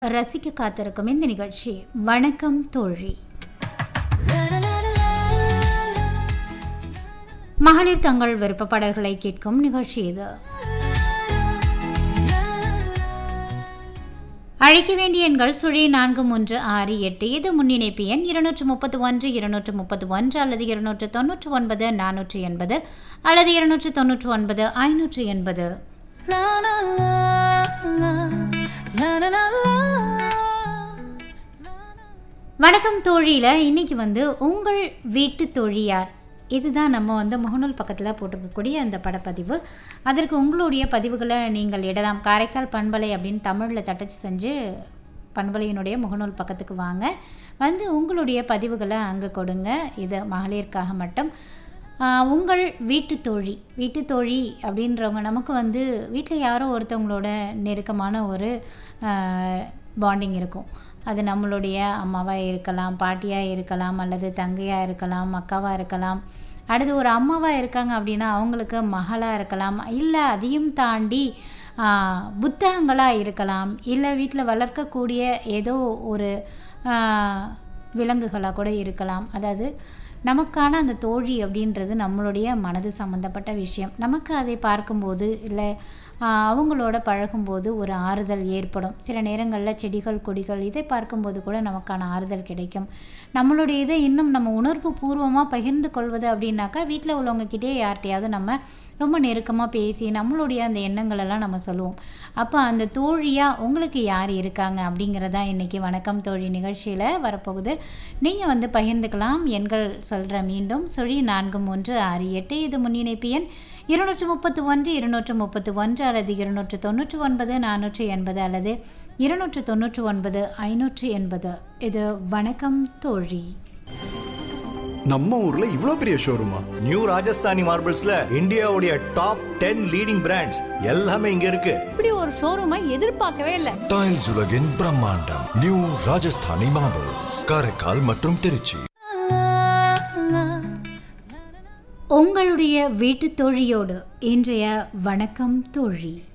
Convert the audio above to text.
ரசிக்க காத்திருக்கும் இந்த நிகழ்ச்சி வணக்கம் தோழி மகளிர் தங்கள் விருப்ப பாடல்களை கேட்கும் நிகழ்ச்சி இது அழைக்க வேண்டிய எண்கள் சுழி நான்கு மூன்று ஆறு எட்டு இது முன்னிணைப்பு எண் இருநூற்று முப்பத்து ஒன்று இருநூற்று முப்பத்து ஒன்று அல்லது இருநூற்று தொன்னூற்று ஒன்பது நானூற்று எண்பது அல்லது இருநூற்று தொன்னூற்று ஒன்பது ஐநூற்று எண்பது வணக்கம் தோழியில் இன்னைக்கு வந்து உங்கள் வீட்டு தோழியார் இதுதான் நம்ம வந்து முகநூல் பக்கத்தில் போட்டிருக்கக்கூடிய அந்த படப்பதிவு அதற்கு உங்களுடைய பதிவுகளை நீங்கள் இடலாம் காரைக்கால் பண்பலை அப்படின்னு தமிழில் தட்டச்சு செஞ்சு பண்பலையினுடைய முகநூல் பக்கத்துக்கு வாங்க வந்து உங்களுடைய பதிவுகளை அங்கே கொடுங்க இது மகளிருக்காக மட்டும் ஆஹ், உங்கள் வீட்டு தோழி வீட்டு தோழி அப்படின்றவங்க நமக்கு வந்து வீட்டில் யாரோ ஒருத்தவங்களோட நெருக்கமான ஒரு பாண்டிங் இருக்கும் அது நம்மளுடைய அம்மாவாக இருக்கலாம் பாட்டியாக இருக்கலாம் அல்லது தங்கையாக இருக்கலாம் அக்காவாக இருக்கலாம் அடுத்து ஒரு அம்மாவாக இருக்காங்க அப்படின்னா அவங்களுக்கு மகளாக இருக்கலாம் இல்லை அதையும் தாண்டி ஆஹ், புத்தகங்களாக இருக்கலாம் இல்லை வீட்டில் வளர்க்கக்கூடிய ஏதோ ஒரு ஆஹ், விலங்குகளாக கூட இருக்கலாம் அதாவது நமக்கான அந்த தோழி அப்படின்றது நம்மளுடைய மனது சம்மந்தப்பட்ட விஷயம் நமக்கு அதை பார்க்கும்போது இல்லை ஆஹ், அவங்களோட பழகும்போது ஒரு ஆறுதல் ஏற்படும் சில நேரங்களில் செடிகள் கொடிகள் இதை பார்க்கும்போது கூட நமக்கான ஆறுதல் கிடைக்கும் நம்மளுடைய இதை இன்னும் நம்ம உணர்வு பூர்வமாக பகிர்ந்து கொள்வது அப்படின்னாக்கா வீட்டில் உள்ளவங்கக்கிட்டே யார்கிட்டையாவது நம்ம ரொம்ப நெருக்கமாக பேசி நம்மளுடைய அந்த எண்ணங்கள் எல்லாம் நம்ம சொல்லுவோம் அப்போ அந்த தோழியாக உங்களுக்கு யார் இருக்காங்க அப்படிங்கிறதா இன்றைக்கி வணக்கம் தோழி நிகழ்ச்சியில் வரப்போகுது நீங்கள் வந்து பகிர்ந்துக்கலாம் எண்கள் சொல்கிற மீண்டும் சுழி நான்கு மூன்று ஆறு எட்டு இது முன்னிணைப்பு எண் இருநூற்று முப்பத்து ஒன்று இருநூற்று முப்பத்து ஒன்று அல்லது இருநூற்று தொண்ணூற்று ஒன்பது நானூற்று எண்பது அல்லது இருநூற்று தொண்ணூற்று ஒன்பது ஐநூற்று எண்பது இது வணக்கம் தோழி நம்ம ஊர்ல இவ்ளோ பெரிய ஷோரூமா நியூ ராஜஸ்தானி மார்பிள்ஸ்ல இந்தியாவுடைய டாப் டென் லீடிங் பிராண்ட்ஸ் எல்லாமே இங்க இருக்கு இப்படி ஒரு ஷோரூமை எதிர்பார்க்கவே இல்லை டைல்ஸ் உலகின் பிரம்மாண்டம் நியூ ராஜஸ்தானி மார்பிள்ஸ் காரைக்கால் மற்றும் திருச்சி உங்களுடைய வீட்டு தோழியோடு இன்றைய வணக்கம் தோழி